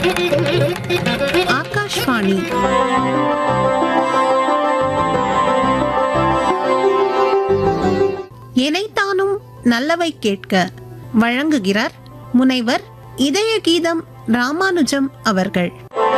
ஆகாஷ்வாணி எனைத்தானும் நல்லவை கேட்க வழங்குகிறார் முனைவர் இதய கீதம் ராமானுஜம் அவர்கள்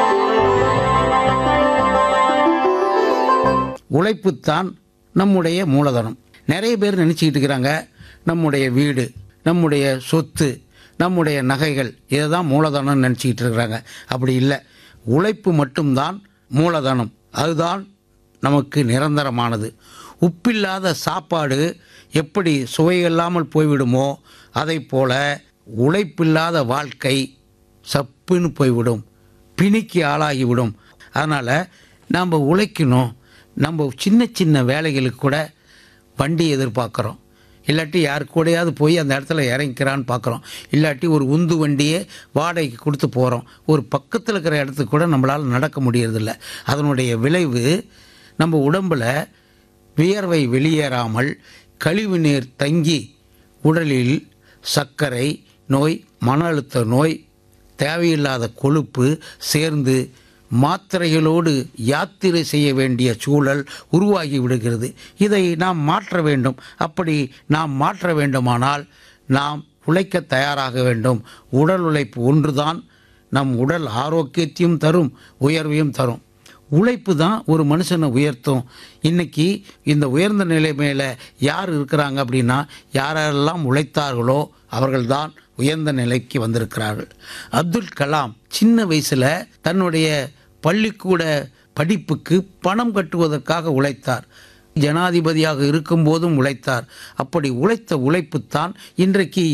உழைப்புத்தான் நம்முடைய மூலதனம் நிறைய பேர் நினச்சிக்கிட்டு இருக்கிறாங்க நம்முடைய வீடு நம்முடைய சொத்து நம்முடைய நகைகள் இதை தான் மூலதனம்னு நினச்சிக்கிட்டு இருக்கிறாங்க அப்படி இல்லை உழைப்பு மட்டும்தான் மூலதனம் அதுதான் நமக்கு நிரந்தரமானது உப்பில்லாத சாப்பாடு எப்படி சுவையில்லாமல் போய்விடுமோ அதை போல உழைப்பில்லாத வாழ்க்கை சப்புன்னு போய்விடும் பிணிக்கு ஆளாகிவிடும் அதனால் நாம் உழைக்கணும் நம்ம சின்ன சின்ன வேலைகளுக்கு கூட வண்டி எதிர்பார்க்குறோம் இல்லாட்டி யார் கூடயாவது போய் அந்த இடத்துல இறங்கிக்கிறான்னு பார்க்குறோம் இல்லாட்டி ஒரு உந்து வண்டியே வாடகைக்கு கொடுத்து போகிறோம் ஒரு பக்கத்தில் இருக்கிற இடத்துக்கு கூட நம்மளால் நடக்க முடியறதில்ல அதனுடைய விளைவு நம்ம உடம்பில் வியர்வை வெளியேறாமல் கழிவு நீர் தங்கி உடலில் சர்க்கரை நோய் மன அழுத்த நோய் தேவையில்லாத கொழுப்பு சேர்ந்து மாத்திரைகளோடு யாத்திரை செய்ய வேண்டிய சூழல் உருவாகி விடுகிறது இதை நாம் மாற்ற வேண்டும் அப்படி நாம் மாற்ற வேண்டுமானால் நாம் உழைக்க தயாராக வேண்டும் உடல் உழைப்பு ஒன்றுதான் நம் உடல் ஆரோக்கியத்தையும் தரும் உயர்வையும் தரும் உழைப்பு தான் ஒரு மனுஷனை உயர்த்தும் இன்னைக்கு இந்த உயர்ந்த நிலை மேலே யார் இருக்கிறாங்க அப்படின்னா யாரெல்லாம் உழைத்தார்களோ அவர்கள்தான் உயர்ந்த நிலைக்கு வந்திருக்கிறார்கள் அப்துல் கலாம் சின்ன வயசில் தன்னுடைய பள்ளிக்கூட படிப்புக்கு பணம் கட்டுவதற்காக உழைத்தார் ஜனாதிபதியாக இருக்கும்போதும் உழைத்தார் அப்படி உழைத்த உழைப்புத்தான் இன்றைக்கு